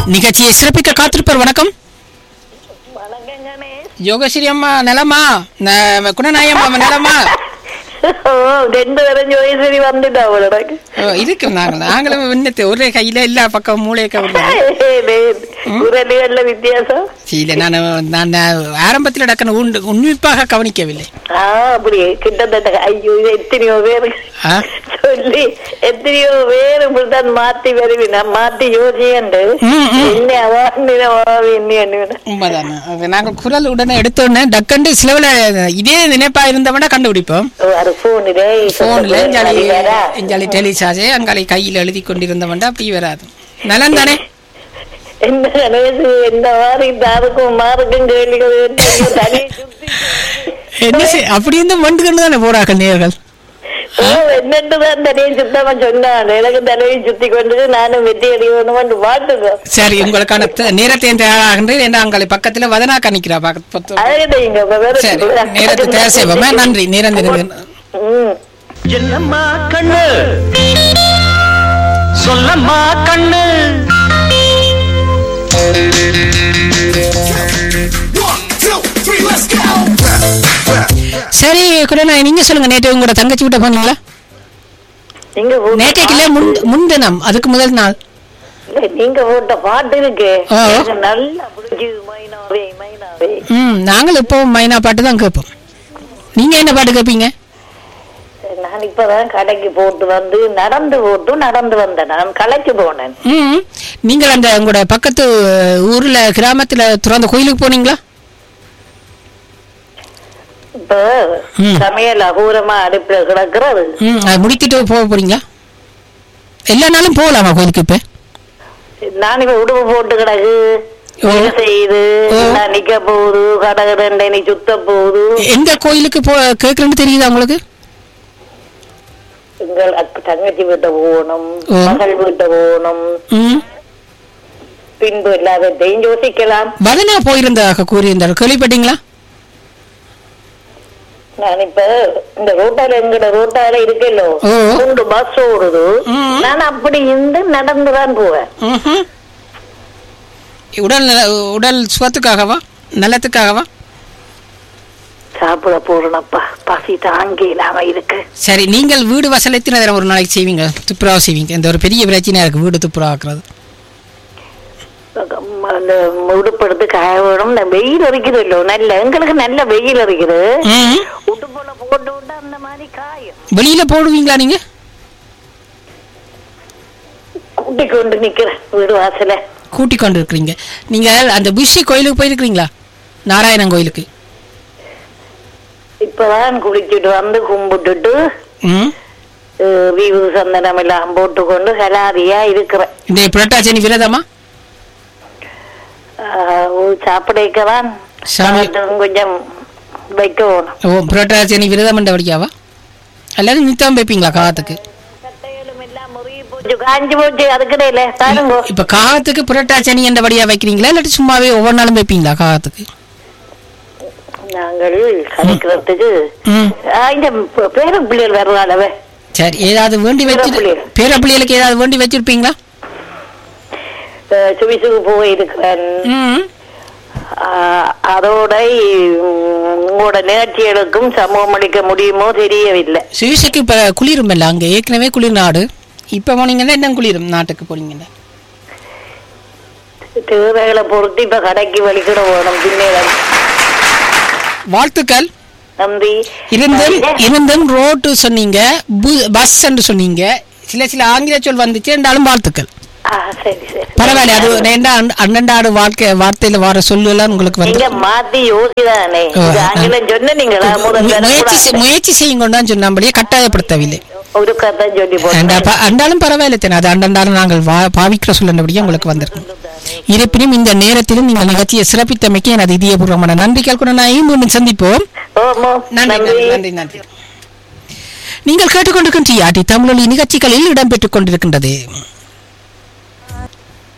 நிகழ்ச்சியை சிறப்பிக்க காத்திருப்பவர் வணக்கம் வணக்கங்கண்ணே யோகஸ்ரீ அம்மா நலமா ந- குணநாயகம் அம்மா நலமா ஓ ரெண்டு பேரும் ஜோயஸ்வரி வந்துட்டா அவளோட ஓ, இருக்கு நாங்கள் நாங்களும் இன்னத்து ஒரே கையில எல்லா பக்கம் மூளையை கவிழ்ந்து குரலுகள்ல வித்தியாசம் இல்ல நான் நான் ஆரம்பத்தில் நடக்கிற உண்டு உன்னிப்பாக கவனிக்கவில்லை ஆ அப்படி கிட்டத்தட்ட ஐயோ இது எத்தனையோ பேரு ஆ? சொல்லி எத்தனையோ பேர் இப்படித்தான் மாத்தி வருவினா மாத்தி யோசியண்டு ம், ம். என்ன அவாண்டினவாவி என்ன உண்மைதான் அது நாங்கள் குரல் உடனே எடுத்த உடனே டக்கண்டு சிலவில் இதே நினைப்பா இருந்தவன கண்டுபிடிப்போம் அது போனிலே போன்ல எஞ்சாலி எஞ்சாலி டெலிசார்ஜ் அங்காளி கையில் எழுதி கொண்டிருந்தவன்டா அப்படி வராது நலம் தானே என்ன கணேசு என்ன மாதிரி தாருக்கும் மாருக்கும் கேள்விகள் கேட்டு தலையை சுத்தி என்ன செய்- அப்படி இருந்து மண்டு கண்டு தானே போறார்கள் நேர்கள் ஓ என்னட்டுதான் தலையை சுத்தமா சொன்னான் எனக்கு தலையை சுத்தி கொண்டு நானும் வெற்றி அடிக்கணும்னு பாட்டுக்கோ சரி உங்களுக்கான த- நேரத்தை தயாராகின்றது என்ன அங்காளி பக்கத்துல வதனா கணிக்கிறா பக்க- பத்து- அழகதை இங்க வேற சரி நேரத்தை தயார் செய்வோமா நன்றி நேரம் தெரிந்து ம் என்னம்மா கண்ணு சொல்லம்மா கண்ணு சரி குரணா நீங்க சொல்லுங்க நேற்று உங்களோட தங்கச்சி விட்ட போனீங்களா நீங்க போட்ட நேற்றைக்கு இல்ல முன் முன்தினம் அதுக்கு முதல் நாள் இல்ல, நீங்க போட்ட பாட்டு இருக்கு ஆ. எனக்கு நல்லா பிடிச்சி மைனாவே மைனாவே ம் நாங்கள் இப்போ மைனா பாட்டு தான் கேட்போம் நீங்க என்ன பாட்டு கேட்பீங்க நான் இப்பதான் கடைக்கு போட்டு வந்து நடந்து போட்டு நடந்து வந்தேன் நான் களைச்சு போனேன் ம் நீங்கள் அந்த உங்களோட பக்கத்து ஊர்ல கிராமத்துல துறந்த கோயிலுக்கு போனீங்களா இப்ப ம். சமையல் அகூரமா அடுப்புல கிடக்குறது ம் அது முடித்துட்டு போக போறீங்களா எல்லா நாளும் போகலாமா கோயிலுக்கு இப்ப நான் இப்ப உடுப்பு போட்டு கிடக்கு ஓ. வேலை செய்யுது ஓ. நான் நிக்க போகுது கடை ரெண்டை நீ சுத்த போகுது எந்த கோயிலுக்கு போ கேட்கறேன்னு தெரியுதா உங்களுக்கு எங்கள் அக்க- தங்கச்சி வீட்டை போகணும் ஓ. மகள் வீட்டை போகணும் ம் பின்பு எல்லாத்தையும் யோசிக்கலாம் வதனா போயிருந்ததாக கூறியிருந்தார் கேள்விப்பட்டீங்களா நான் இப்ப இந்த ரோட்டால எங்கட ரோட்டால இருக்கല്ലോ ஓ. மூன்று பஸ் ஓடுது ம். நான் அப்படி இருந்து நடந்துதான் போவேன் ம்ஹும். உடல் நல- உடல் சுகத்துக்காகவா நலத்துக்காகவா சாப்பிட போறேனப்பா பசி தாங்க இல்லாம இருக்கு சரி நீங்கள் வீடு வசல் எத்தனை நேரம் ஒரு நாளைக்கு செய்வீங்க துப்புரவா செய்வீங்க இந்த ஒரு பெரிய பிரச்சனையா இருக்கு வீடு துப்புரவாக்குறது அந்த உடுப்படுத்து காய வேணும் இந்த வெயில் இருக்குது இல்லோ நல்ல எங்களுக்கு நல்ல வெயில் இருக்குது ம். உடுப்புல போட்டு விட்டு அந்த மாதிரி காயும் வெளியில போடுவீங்களா நீங்க கூட்டி கொண்டு நிக்கிறேன் வீடு வாசல கூட்டி கொண்டு இருக்கிறீங்க நீங்க அந்த புஷி கோயிலுக்கு போயிருக்கிறீங்களா நாராயணன் கோயிலுக்கு இப்பதான் குளிச்சுட்டு வந்து கும்பிட்டுட்டு ம் அஹ், வீவு சந்தனம் எல்லாம் போட்டுக்கொண்டு கலாதியா இருக்கிறேன் இந்த புரட்டாச்சனி விரதமா சாப்பிடக்கதான் சாமி கொஞ்சம் வைக்க வேணும் ஓ புரட்டாச்சனி விரதம் என்றபடியாவா அல்லது நித்தம் வைப்பீங்களா காகத்துக்கு சட்டைகளும் எல்லாம் முறுகி போச்சு காஞ்சி போச்சு அதுக்கிடையில பாருங்க இப்ப காகத்துக்கு புரட்டாச்சனி என்றபடியா வைக்கிறீங்களா இல்லாட்டி சும்மாவே ஒவ்வொரு நாளும் வைப்பீங்களா காகத்துக்கு நாங்கள் கலைக்கிறதுக்கு ம் ஆ, இந்த ப- பேர பிள்ளைகள் வருவாளவே சரி ஏதாவது வேண்டி வச்சு பேரப்பிள்ளைகள். பேரப்பிள்ளைகளுக்கு ஏதாவது வேண்டி வச்சிருப்பீங்களா சுவிசுக்கு போயிருக்கிறேன் ம் ஆ, அதோட உம், உங்களோட நிகழ்ச்சிகளுக்கும் சமூகம் அளிக்க முடியுமோ தெரியவில்லை சுவிசுக்கு இப்ப குளிரும் இல்ல அங்க ஏற்கனவே குளிர் நாடு இப்ப போனீங்கன்னா என்ன குளிரும் நாட்டுக்கு போனீங்கன்னா தேவைகளை பொறுத்து இப்ப கடைக்கு வலிக்கிட போகணும் பின்னேரம் வாழ்த்துக்கள் நன்றி இருந்தும் இருந்தும் ரோட்டு சொன்னீங்க பு- பஸ் என்று சொன்னீங்க சில சில ஆங்கில சொல் வந்துச்சு என்றாலும் வாழ்த்துக்கள் ஆ, சரி சரி பரவாயில்ல அது நேண்டா அண்ட- அன்னண்டாடு வாழ்க்கை வார்த்தையில வர சொல்லலாம் உங்களுக்கு வந்து நீங்க மாத்தி யோசிதானே ஓ, இது ஆங்கிலம் சொன்னீங்களா முதல் மு- முயற்சி செய்- தடவை முயற்சி செய்யுங்க தான் சொன்னாம்படியே கட்டாயப்படுத்தவில்லை ஒரு கதை சொல்லி அண்டா- போட்டேன் ப- அண்டாலும் பரவாயில்லை தானே அது அண்டண்டாலும் நாங்கள் வா- பாவிக்கிற சொல்லபடியே உங்களுக்கு வந்திருக்கும் இருப்பினும் இந்த நேரத்திலும் நீங்கள் நிகழ்ச்சியை சிறப்பித்தமைக்கு எனது இதயபூர்வமான நன்றிகள் கூட நான் மீண்டும் சந்திப்போம் ஓமோ நன்றி நன்றி நன்றி நன்றி நீங்கள் கேட்டுக்கொண்டிருக்கின்ற ஆட்டி தமிழொலி நிகழ்ச்சிகளில் இடம்பெற்றுக் கொண்டிருக்கின்றது